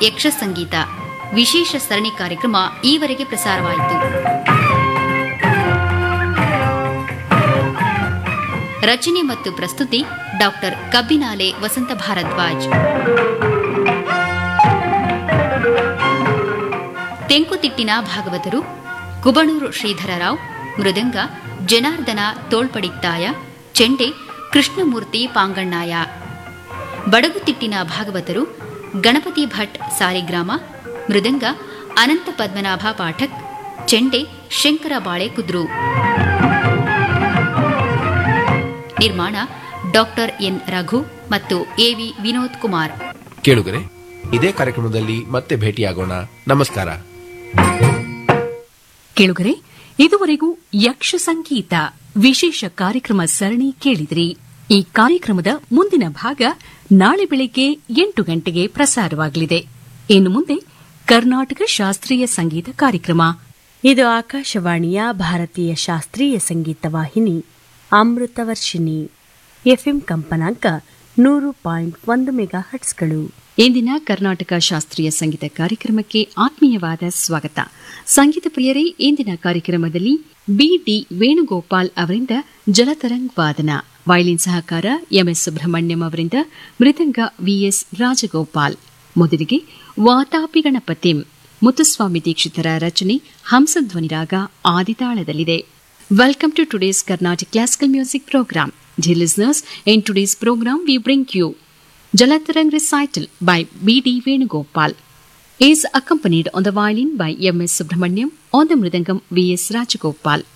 ಯಕ್ಷ ಸಂಗೀತ ವಿಶೇಷ ಸರಣಿ ಕಾರ್ಯಕ್ರಮ ಈವರೆಗೆ ಪ್ರಸಾರವಾಯಿತು ರಚನೆ ಮತ್ತು ಪ್ರಸ್ತುತಿ ಡಾಕ್ಟರ್ ಕಬ್ಬಿನಾಲೆ ವಸಂತ ಭಾರದ್ವಾಜ್ ತೆಂಕುತಿಟ್ಟಿನ ಭಾಗವತರು ಕುಬಣೂರು ಶ್ರೀಧರರಾವ್ ಮೃದಂಗ ಜನಾರ್ದನ ತೋಳ್ಪಡಿತ್ತಾಯ ಚೆಂಡೆ ಕೃಷ್ಣಮೂರ್ತಿ ಪಾಂಗಣ್ಣಾಯ ಬಡಗುತಿಟ್ಟಿನ ಭಾಗವತರು ಗಣಪತಿ ಭಟ್ ಸಾಲಿಗ್ರಾಮ ಮೃದಂಗ ಅನಂತ ಪದ್ಮನಾಭ ಪಾಠಕ್ ಚೆಂಡೆ ಶಂಕರ ಬಾಳೆ ಕುದ್ರು ನಿರ್ಮಾಣ ಡಾಕ್ಟರ್ ಎನ್ ರಘು ಮತ್ತು ಎವಿ ವಿನೋದ್ ಕುಮಾರ್ ಕೇಳುಗರೆ ಇದೇ ಕಾರ್ಯಕ್ರಮದಲ್ಲಿ ಮತ್ತೆ ಭೇಟಿಯಾಗೋಣ ನಮಸ್ಕಾರ ಕೇಳುಗರೆ ಇದುವರೆಗೂ ಯಕ್ಷ ಸಂಗೀತ ವಿಶೇಷ ಕಾರ್ಯಕ್ರಮ ಸರಣಿ ಕೇಳಿದ್ರಿ ಈ ಕಾರ್ಯಕ್ರಮದ ಮುಂದಿನ ಭಾಗ ನಾಳೆ ಬೆಳಿಗ್ಗೆ ಎಂಟು ಗಂಟೆಗೆ ಪ್ರಸಾರವಾಗಲಿದೆ ಇನ್ನು ಮುಂದೆ ಕರ್ನಾಟಕ ಶಾಸ್ತ್ರೀಯ ಸಂಗೀತ ಕಾರ್ಯಕ್ರಮ ಇದು ಆಕಾಶವಾಣಿಯ ಭಾರತೀಯ ಶಾಸ್ತ್ರೀಯ ಸಂಗೀತ ವಾಹಿನಿ ಅಮೃತವರ್ಷಿಣಿ ಎಫ್ಎಂ ಕಂಪನಾಂಕ ನೂರು ಪಾಯಿಂಟ್ ಒಂದು ಮೆಗಾ ಹಟ್ಸ್ಗಳು ಇಂದಿನ ಕರ್ನಾಟಕ ಶಾಸ್ತ್ರೀಯ ಸಂಗೀತ ಕಾರ್ಯಕ್ರಮಕ್ಕೆ ಆತ್ಮೀಯವಾದ ಸ್ವಾಗತ ಸಂಗೀತ ಪ್ರಿಯರೇ ಇಂದಿನ ಕಾರ್ಯಕ್ರಮದಲ್ಲಿ ಬಿಡಿ ವೇಣುಗೋಪಾಲ್ ಅವರಿಂದ ಜಲತರಂಗ್ ವಾದನ ವಯಲಿನ್ ಸಹಕಾರ ಎಂಎಸ್ ಸುಬ್ರಹ್ಮಣ್ಯಂ ಅವರಿಂದ ಮೃದಂಗ ವಿಎಸ್ ರಾಜಗೋಪಾಲ್ ಮೊದಲಿಗೆ ವಾತಾಪಿ ಗಣಪತಿಂ ಮುತ್ತುಸ್ವಾಮಿ ದೀಕ್ಷಿತರ ರಚನೆ ಹಂಸಧ್ವನಿ ರಾಗ ಆದಿತಾಳದಲ್ಲಿದೆ welcome to today's Carnatic classical music program Dear listeners, in today's program we bring you Jalatarang recital by B.D. Venugopal is accompanied on the violin by M.S. Subramaniam, on the mridangam V.S. Rajagopal.